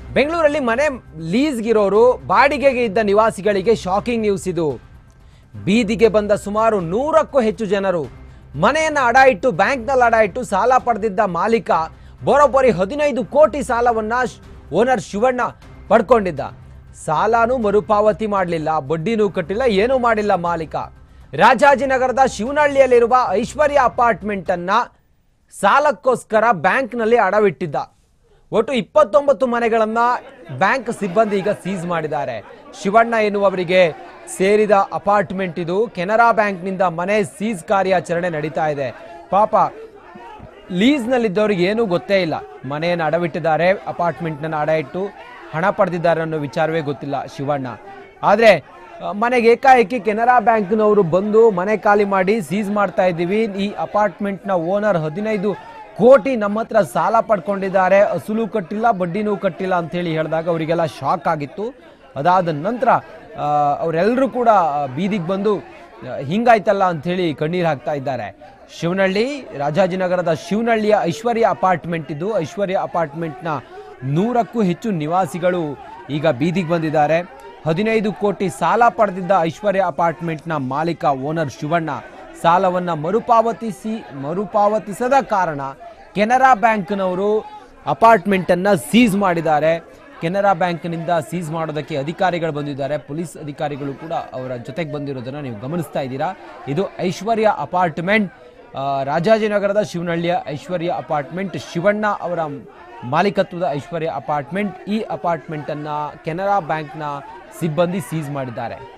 ಬೆಂಗಳೂರಲ್ಲಿ ಮನೆ ಲೀಸ್ಗಿರೋರು ಬಾಡಿಗೆಗೆ ಇದ್ದ ನಿವಾಸಿಗಳಿಗೆ ಶಾಕಿಂಗ್ ನ್ಯೂಸ್ ಇದು ಬೀದಿಗೆ ಬಂದ ಸುಮಾರು ನೂರಕ್ಕೂ ಹೆಚ್ಚು ಜನರು ಮನೆಯನ್ನ ಅಡ ಇಟ್ಟು ಬ್ಯಾಂಕ್ನಲ್ಲಿ ಅಡ ಇಟ್ಟು ಸಾಲ ಪಡೆದಿದ್ದ ಮಾಲೀಕ ಬರೋಬ್ಬರಿ ಹದಿನೈದು ಕೋಟಿ ಸಾಲವನ್ನ ಶ್- ಓನರ್ ಶಿವಣ್ಣ ಪಡ್ಕೊಂಡಿದ್ದ ಸಾಲನೂ ಮರುಪಾವತಿ ಮಾಡಲಿಲ್ಲ ಬಡ್ಡಿನೂ ಕಟ್ಟಿಲ್ಲ ಏನೂ ಮಾಡಿಲ್ಲ ಮಾಲೀಕ ರಾಜಾಜಿನಗರದ ಶಿವನಹಳ್ಳಿಯಲ್ಲಿರುವ ಐಶ್ವರ್ಯ ಅಪಾರ್ಟ್ಮೆಂಟ್ ಅನ್ನ ಸಾಲಕ್ಕೋಸ್ಕರ ಬ್ಯಾಂಕ್ನಲ್ಲಿ ಅಡವಿಟ್ಟಿದ್ದ ಒಟ್ಟು ಇಪ್ಪತ್ತೊಂಬತ್ತು ಮನೆಗಳನ್ನ ಬ್ಯಾಂಕ್ ಸಿಬ್ಬಂದಿ ಈಗ ಸೀಸ್ ಮಾಡಿದ್ದಾರೆ ಶಿವಣ್ಣ ಎನ್ನುವವರಿಗೆ ಸೇರಿದ ಅಪಾರ್ಟ್ಮೆಂಟ್ ಇದು ಕೆನರಾ ಬ್ಯಾಂಕ್ನಿಂದ ಮನೆ ಸೀಸ್ ಕಾರ್ಯಾಚರಣೆ ನಡೀತಾ ಇದೆ ಪಾಪ ಲೀಸ್ನಲ್ಲಿದ್ದವ್ರಿಗೆ ಏನೂ ಗೊತ್ತೇ ಇಲ್ಲ ಮನೆಯನ್ನು ಅಡವಿಟ್ಟಿದ್ದಾರೆ ಅಪಾರ್ಟ್ಮೆಂಟ್ನ ಅಡ ಇಟ್ಟು ಹಣ ಪಡೆದಿದ್ದಾರೆ ಅನ್ನೋ ವಿಚಾರವೇ ಗೊತ್ತಿಲ್ಲ ಶಿವಣ್ಣ ಆದರೆ ಮನೆಗೆ ಏಕಾಏಕಿ ಕೆನರಾ ಬ್ಯಾಂಕ್ನವರು ಬಂದು ಮನೆ ಖಾಲಿ ಮಾಡಿ ಸೀಸ್ ಮಾಡ್ತಾ ಇದ್ದೀವಿ ಈ ಅಪಾರ್ಟ್ಮೆಂಟ್ನ ಓನರ್ ಹದಿನೈದು ಕೋಟಿ ನಮ್ಮ ಹತ್ರ ಸಾಲ ಪಡ್ಕೊಂಡಿದ್ದಾರೆ ಅಸಲು ಕಟ್ಟಿಲ್ಲ ಬಡ್ಡಿನೂ ಕಟ್ಟಿಲ್ಲ ಅಂತೇಳಿ ಹೇಳಿದಾಗ ಅವರಿಗೆಲ್ಲ ಶಾಕ್ ಆಗಿತ್ತು ಅದಾದ ನಂತರ ಅವರೆಲ್ಲರೂ ಕೂಡ ಬೀದಿಗೆ ಬಂದು ಆ, ಹಿಂಗಾಯ್ತಲ್ಲ ಅಂಥೇಳಿ ಕಣ್ಣೀರು ಹಾಕ್ತಾ ಇದ್ದಾರೆ ಶಿವನಹಳ್ಳಿ ರಾಜಾಜಿನಗರದ ಶಿವನಹಳ್ಳಿಯ ಐಶ್ವರ್ಯ ಅಪಾರ್ಟ್ಮೆಂಟ್ ಇದು ಐಶ್ವರ್ಯ ಅಪಾರ್ಟ್ಮೆಂಟ್ನ ನೂರಕ್ಕೂ ಹೆಚ್ಚು ನಿವಾಸಿಗಳು ಈಗ ಬೀದಿಗೆ ಬಂದಿದ್ದಾರೆ ಹದಿನೈದು ಕೋಟಿ ಸಾಲ ಪಡೆದಿದ್ದ ಐಶ್ವರ್ಯ ಅಪಾರ್ಟ್ಮೆಂಟ್ನ ಮಾಲೀಕ ಓನರ್ ಶಿವಣ್ಣ ಸಾಲವನ್ನ ಮರುಪಾವತಿಸಿ ಮರುಪಾವತಿಸದ ಕಾರಣ ಕೆನರಾ ಬ್ಯಾಂಕ್ನವರು ಅಪಾರ್ಟ್ಮೆಂಟ್ ಅನ್ನ ಸೀಸ್ ಮಾಡಿದ್ದಾರೆ ಕೆನರಾ ಬ್ಯಾಂಕ್ನಿಂದ ಸೀಸ್ ಮಾಡೋದಕ್ಕೆ ಅಧಿಕಾರಿಗಳು ಬಂದಿದ್ದಾರೆ ಪೊಲೀಸ್ ಅಧಿಕಾರಿಗಳು ಕೂಡ ಅವರ ಜೊತೆಗೆ ಬಂದಿರೋದನ್ನ ನೀವು ಗಮನಿಸ್ತಾ ಇದ್ದೀರಾ ಇದು ಐಶ್ವರ್ಯ ಅಪಾರ್ಟ್ಮೆಂಟ್ ಆ, ರಾಜಾಜಿನಗರದ ಶಿವನಹಳ್ಳಿಯ ಐಶ್ವರ್ಯ ಅಪಾರ್ಟ್ಮೆಂಟ್ ಶಿವಣ್ಣ ಅವರ ಮಾಲೀಕತ್ವದ ಐಶ್ವರ್ಯ ಅಪಾರ್ಟ್ಮೆಂಟ್ ಈ ಅಪಾರ್ಟ್ಮೆಂಟ್ ಅನ್ನ ಕೆನರಾ ಬ್ಯಾಂಕ್ನ ಸಿಬ್ಬಂದಿ ಸೀಸ್ ಮಾಡಿದ್ದಾರೆ